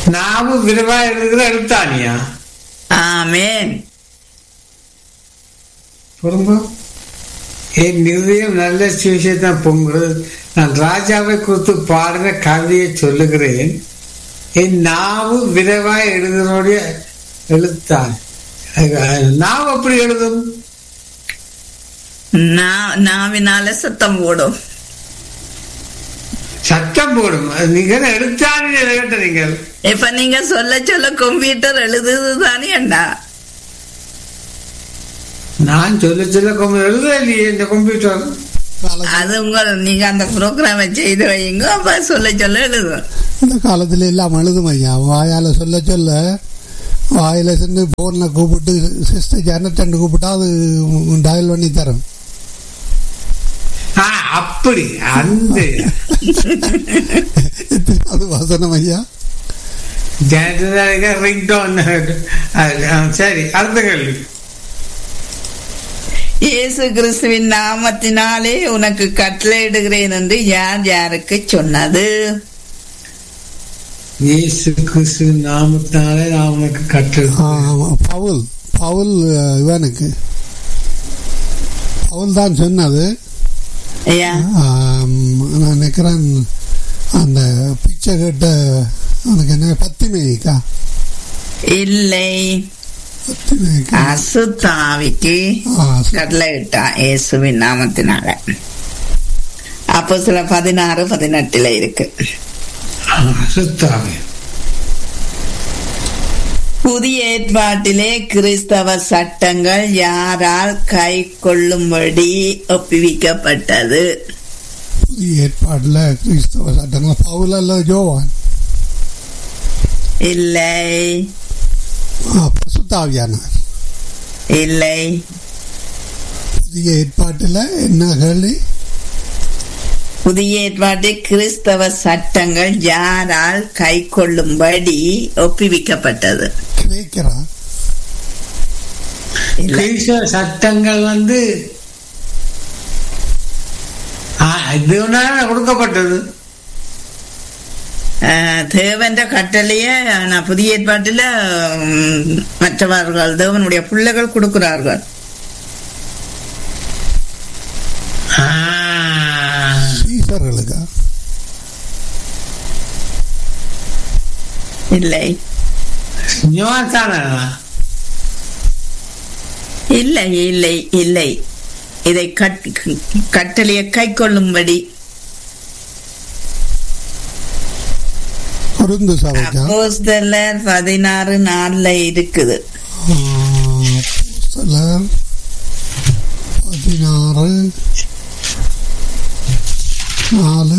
நாவு விரைவா எழுதுகிற எழுத்தானியா ஆமேன் பொறுங்க என் நிர்ணயம் நல்ல சுவிசேஷம் பொங்குறது நான் ராஜாவை குறித்து பாடின கவிதையை சொல்லுகிறேன் என் நாவு விரைவாய் எழுதுனுடைய எழுத்தான் நாவு அப்படி எழுதும் நா- நாவினால சத்தம் போடும் சத்தம் போடும் அது நீங்க என்ன எழுத்தானே கேட்ட நீங்கள் இப்ப நீங்க சொல்ல சொல்ல கம்ப்யூட்டர் எழுதுது தானே அண்ணா நான் சொல்ல சொல்ல கொஞ்சம் எழுத இல்லையே இந்த கம்ப்யூட்டர் காலத்துல அது உங்க நீங்க அந்த ப்ரோக்ராம செய்து வைங்க அப்ப சொல்ல சொல்ல எழுதும் இந்த காலத்துல எல்லாம் எழுதும் ஐயா வாயால சொல்ல சொல்ல வாயில சென்று போன்ல கூப்பிட்டு சிஸ்டர் ஜனத்தண்டு கூப்பிட்டா அது டயல் பண்ணி தரும் ஆ அப்படி அந்த அது வசனம் ஐயா ரிங்டோன் சரி அடுத்த கேள்வி இயேசு கிறிஸ்துவின் நாமத்தினாலே உனக்கு கட்டளையிடுகிறேன் என்று யார் யாருக்கு சொன்னது இயேசு கிறிஸ்து நாமத்தினாலே நான் உனக்கு கற்று ஆ, ஆமா. பவுல் பவுல் அஹ், இவனுக்கு பவுல் தான் சொன்னது ஐயா ஆம், நான் நினைக்கிறேன் அந்த பிச்சை கேட்ட அவனுக்கு என்ன பத்திமேக்கா இல்லை பத்திமேக்கா அசுத்தாவிக்கு ஆ, கட்டளையிட்டான் இயேசுவின் நாமத்தினால அப்போ சில பதினாறு பதினெட்டுல இருக்கு சுத்தாவே புதிய ஏற்பாட்டிலே கிறிஸ்தவ சட்டங்கள் யாரால் கை கொள்ளும்படி ஒப்புவிக்கப்பட்டது புதிய ஏற்பாடுல கிறிஸ்தவ சட்டங்கள் பவுல் அல்ல ஜோவான் இல்லை சுத்தாவியானவர் இல்லை புதிய ஏற்பாட்டுல என்ன கேள்வி புதிய ஏற்பாட்டில் கிறிஸ்தவ சட்டங்கள் யாரால் கை கொள்ளும்படி ஒப்புவிக்கப்பட்டது கேட்கிறா இல்லை கிறிஸ்தவ சட்டங்கள் வந்து ஆ, தேவனால கொடுக்கப்பட்டது ஆஹ், தேவன்ற கட்டளைய நான் புதிய ஏற்பாட்டில் உம், மற்றவர்கள் தேவனுடைய பிள்ளைகள் கொடுக்கிறார்கள் ஆ, சீசர்களுக்கா இல்லை ஞானத்தானா? இல்லை இல்லை இல்லை இதை கட் கட்டளையை கை கொள்ளும்படி குருந்து சபைக்கா அப்போஸ்தலர் பதினாறு நாள்ல இருக்குது ஆ, அப்போஸ்தலர் பதினாறு நாலு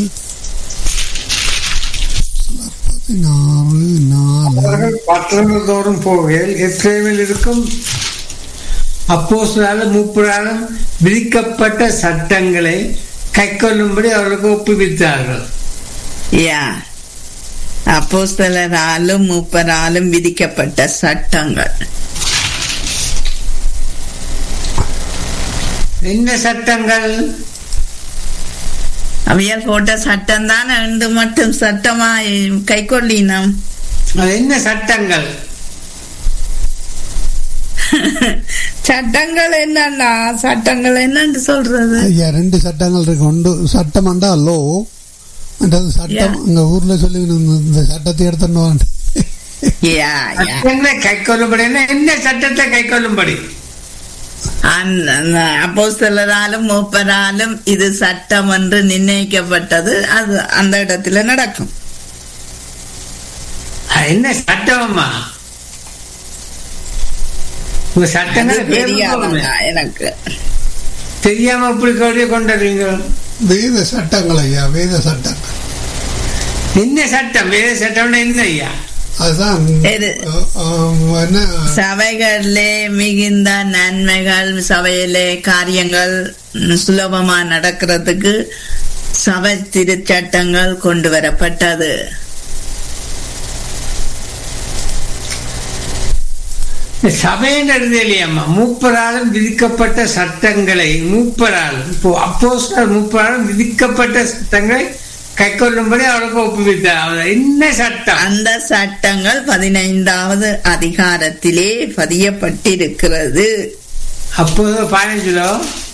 அப்போஸ்தலர் பதினாறு நாலு அவர்கள் பட்டணங்கள் தோறும் போகையில் எஸ்ரேமில் இருக்கும் அப்போஸ்தலராலும் மூப்பராலும் விதிக்கப்பட்ட சட்டங்களை கைக்கொள்ளும்படி அவர்களுக்கு ஒப்புவித்தார்கள் யா அப்போஸ்தலராலும் மூப்பராலும் விதிக்கப்பட்ட சட்டங்கள் என்ன சட்டங்கள் அவையால் போட்ட சட்டம் தான் ரெண்டு மட்டும் சட்டமா கை கொள்ளினோம் அது என்ன சட்டங்கள் சட்டங்கள் என்னன்னா சட்டங்கள் என்னன்னு சொல்றது ஐயா ரெண்டு சட்டங்கள் இருக்கு ஒன்று சட்டம்ண்டா லோ மற்றது சட்டம் Yeah. எங்க ஊர்ல சொல்லி இந்த சட்டத்தை எடுத்துட்டு வாங்க யா யா சட்டங்களை கைக்கொள்ளும்படி என்ன என்ன சட்டத்தை கைக்கொள்ளும்படி அப்போஸ்தலராலும் மூப்பராலும் இது சட்டம் என்று நிர்ணயிக்கப்பட்டது அது அந்த இடத்துல நடக்கும் அது என்ன சட்டமம்மா உங்க அது சட்டங்களை பேர் சொல்லுங்க. தெரியாதா எனக்கு தெரியாம இப்படி கேள்வி கொண்டுறீங்க வேத சட்டங்கள் ஐயா வேத சட்டங்கள் என்ன சட்டம் வேற சட்டம்னா என்ன ஐயா அதுதான் எது? அஹ், அஹ், என்ன சபைகளிலே மிகுந்த நன்மைகள் சபையிலே காரியங்கள் ம், சுலபமா நடக்கிறதுக்கு சபை திருச்சட்டங்கள் கொண்டு வரப்பட்டது சபையின் இல்லையம்மா மூப்பராலும் விதிக்கப்பட்ட சட்டங்களை மூப்பராலும் இப்போ அப்போஸ்தலர் மூப்பராலும் விதிக்கப்பட்ட சட்டங்களை கை கொள்ளும்படி அவளுக்கு ஒப்புவித்தார் அவள் என்ன சட்டம் அந்த சட்டங்கள் பதினைந்தாவது அதிகாரத்திலே பதியப்பட்டிருக்கிறது அப்போது பதினஞ்சுலோ